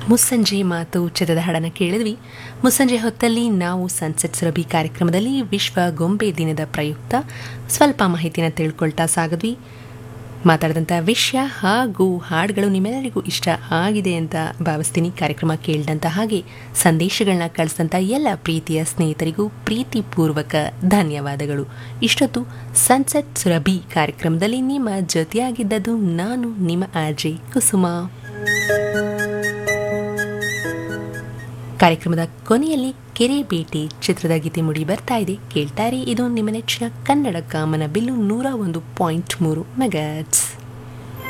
ಮುಸ್ಸಂಜೆ ಮಾತು ಚಿತ್ರದ ಹಾಡನ್ನು ಕೇಳಿದ್ವಿ ಮುಸ್ಸಂಜೆ ಹೊತ್ತಲ್ಲಿ ನಾವು ಸನ್ಸೆಟ್ ಸುರಭಿ ಕಾರ್ಯಕ್ರಮದಲ್ಲಿ ವಿಶ್ವ ಗೊಂಬೆ ದಿನದ ಪ್ರಯುಕ್ತ ಸ್ವಲ್ಪ ಮಾಹಿತಿನ ತಿಳ್ಕೊಳ್ತಾ ಸಾಗಿದ್ವಿ ಮಾತಾಡಿದಂಥ ವಿಷಯ ಹಾಗೂ ಹಾಡುಗಳು ನಿಮ್ಮೆಲ್ಲರಿಗೂ ಇಷ್ಟ ಆಗಿದೆ ಅಂತ ಭಾವಿಸ್ತೀನಿ ಕಾರ್ಯಕ್ರಮ ಕೇಳಿದಂಥ ಹಾಗೆ ಸಂದೇಶಗಳನ್ನ ಕಳಿಸಿದಂಥ ಎಲ್ಲ ಪ್ರೀತಿಯ ಸ್ನೇಹಿತರಿಗೂ ಪ್ರೀತಿಪೂರ್ವಕ ಧನ್ಯವಾದಗಳು ಇಷ್ಟೊತ್ತು ಸನ್ಸೆಟ್ ಸುರಭಿ ಕಾರ್ಯಕ್ರಮದಲ್ಲಿ ನಿಮ್ಮ ಜೊತೆಯಾಗಿದ್ದದು ನಾನು ನಿಮ್ಮ ಆರ್ಜೆ ಕುಸುಮ ಕಾರ್ಯಕ್ರಮದ ಕೊನೆಯಲ್ಲಿ ಕೆರೆ ಬೇಟೆ ಚಿತ್ರದ ಗೀತೆ ಮುಡಿ ಬರ್ತಾ ಇದೆ ಕೇಳ್ತಾರೆ ಇದು ನಿಮ್ಮ ನೆಚ್ಚಿನ ಕನ್ನಡ ಕಾಮನ ಬಿಲ್ಲು ನೂರ ಒಂದು ಪಾಯಿಂಟ್ ಮೂರು ಮೆಗಾಟ್ಸ್